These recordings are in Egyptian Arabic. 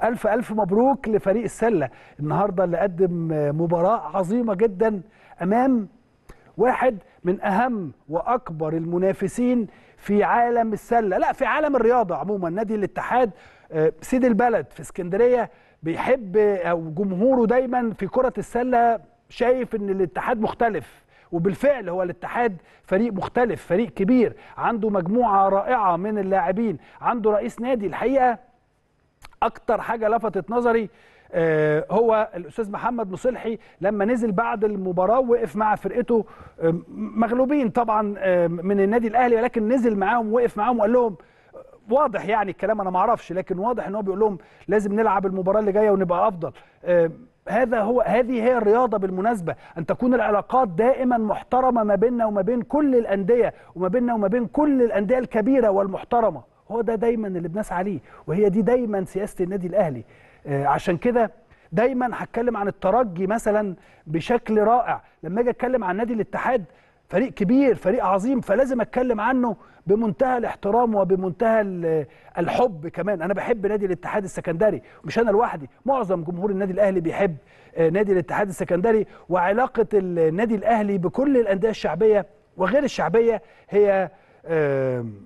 الف الف مبروك لفريق السله النهارده اللي قدم مباراه عظيمه جدا امام واحد من اهم واكبر المنافسين في عالم السله لا في عالم الرياضه عموما نادي الاتحاد آه، سيد البلد في اسكندريه بيحب او جمهوره دايما في كره السله شايف ان الاتحاد مختلف وبالفعل هو الاتحاد فريق مختلف فريق كبير عنده مجموعه رائعه من اللاعبين عنده رئيس نادي الحقيقه اكتر حاجه لفتت نظري آه، هو الاستاذ محمد مصلحي لما نزل بعد المباراه وقف مع فرقته آه، مغلوبين طبعا آه، من النادي الاهلي ولكن نزل معاهم وقف معاهم وقال لهم واضح يعني الكلام انا ما اعرفش لكن واضح ان هو بيقول لهم لازم نلعب المباراه اللي جايه ونبقى افضل هذا هو هذه هي الرياضه بالمناسبه ان تكون العلاقات دائما محترمه ما بيننا وما بين كل الانديه وما بيننا وما بين كل الانديه الكبيره والمحترمه هو ده دايما اللي بنسعى ليه وهي دي دايما سياسه النادي الاهلي آه، عشان كده دايما هتكلم عن الترجي مثلا بشكل رائع لما اجي اتكلم عن نادي الاتحاد فريق كبير فريق عظيم فلازم اتكلم عنه بمنتهى الاحترام وبمنتهى الحب كمان انا بحب نادي الاتحاد السكندري مش انا لوحدي معظم جمهور النادي الاهلي بيحب آه، نادي الاتحاد السكندري وعلاقه النادي الاهلي بكل الانديه الشعبيه وغير الشعبيه هي آم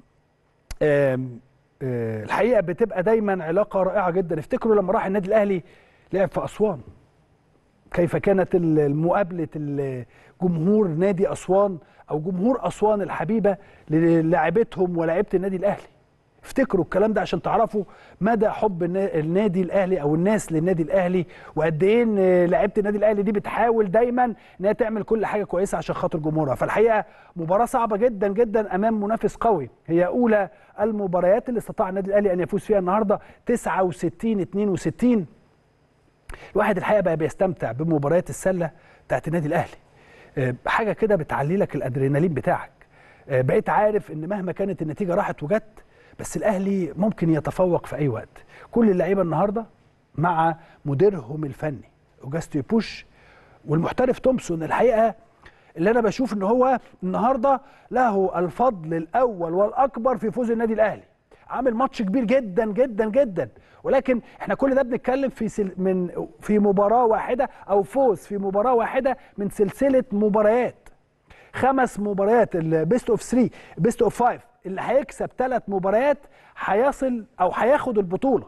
آم آه، الحقيقه بتبقى دايما علاقه رائعه جدا افتكروا لما راح النادي الاهلي لعب في اسوان كيف كانت مقابله جمهور نادي اسوان او جمهور اسوان الحبيبه للاعبتهم ولاعيبه النادي الاهلي افتكروا الكلام ده عشان تعرفوا مدى حب النادي الاهلي او الناس للنادي الاهلي وقد ايه ان لعيبه النادي الاهلي دي بتحاول دايما انها تعمل كل حاجه كويسه عشان خاطر جمهورها فالحقيقه مباراه صعبه جدا جدا امام منافس قوي هي اولى المباريات اللي استطاع النادي الاهلي ان يفوز فيها النهارده 69 62 الواحد الحقيقه بقى بيستمتع بمباريات السله بتاعت النادي الاهلي آه، حاجه كده بتعلي لك الادرينالين بتاعك آه، بقيت عارف ان مهما كانت النتيجه راحت وجت بس الاهلي ممكن يتفوق في اي وقت كل اللعيبه النهارده مع مديرهم الفني اوجاستو بوش والمحترف تومسون الحقيقه اللي انا بشوف ان هو النهارده له الفضل الاول والاكبر في فوز النادي الاهلي عامل ماتش كبير جدا جدا جدا ولكن احنا كل ده بنتكلم في سل من في مباراه واحده او فوز في مباراه واحده من سلسله مباريات خمس مباريات البيست اوف 3 بيست اوف 5 اللي هيكسب ثلاث مباريات هيصل او هياخد البطوله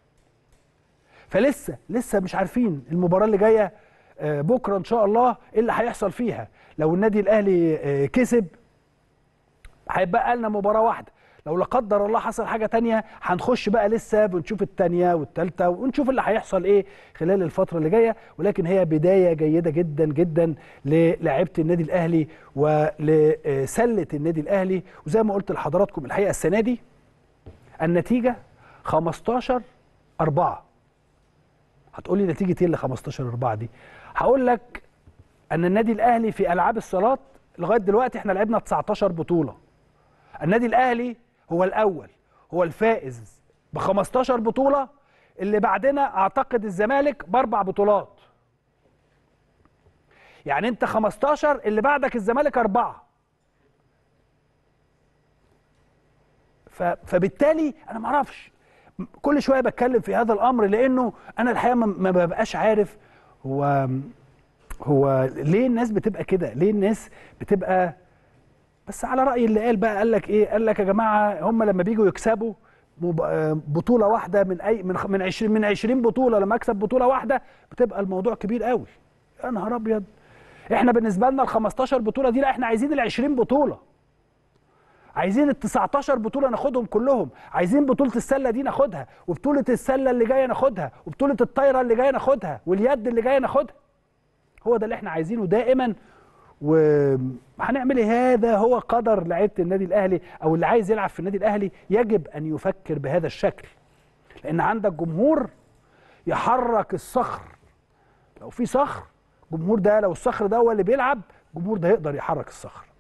فلسه لسه مش عارفين المباراه اللي جايه آه، بكره ان شاء الله ايه اللي هيحصل فيها لو النادي الاهلي آه، كسب هيبقى لنا مباراه واحده لو لا قدر الله حصل حاجه تانية هنخش بقى لسه بنشوف التانية والتالتة ونشوف اللي هيحصل ايه خلال الفتره اللي جايه ولكن هي بدايه جيده جدا جدا للاعيبه النادي الاهلي ولسله النادي الاهلي وزي ما قلت لحضراتكم الحقيقه السنه دي النتيجه 15 4 هتقولي نتيجه ايه اللي 15 4 دي هقول لك ان النادي الاهلي في العاب الصالات لغايه دلوقتي احنا لعبنا 19 بطوله النادي الاهلي هو الاول هو الفائز ب 15 بطوله اللي بعدنا اعتقد الزمالك باربع بطولات يعني انت 15 اللي بعدك الزمالك اربعه فبالتالي انا ما اعرفش كل شويه بتكلم في هذا الامر لانه انا الحقيقه ما ببقاش عارف هو هو ليه الناس بتبقى كده ليه الناس بتبقى بس على راي اللي قال بقى قال لك ايه قال لك يا جماعه هم لما بيجوا يكسبوا بطوله واحده من اي من من 20 من 20 بطوله لما اكسب بطوله واحده بتبقى الموضوع كبير قوي يا نهار ابيض احنا بالنسبه لنا ال 15 بطوله دي لا احنا عايزين ال 20 بطوله عايزين ال 19 بطوله ناخدهم كلهم عايزين بطوله السله دي ناخدها وبطوله السله اللي جايه ناخدها وبطوله الطايره اللي جايه ناخدها واليد اللي جايه ناخدها هو ده اللي احنا عايزينه دائما وهنعمل ايه هذا هو قدر لعيبه النادي الاهلي او اللي عايز يلعب في النادي الاهلي يجب ان يفكر بهذا الشكل لان عندك جمهور يحرك الصخر لو في صخر جمهور ده لو الصخر ده هو اللي بيلعب الجمهور ده يقدر يحرك الصخر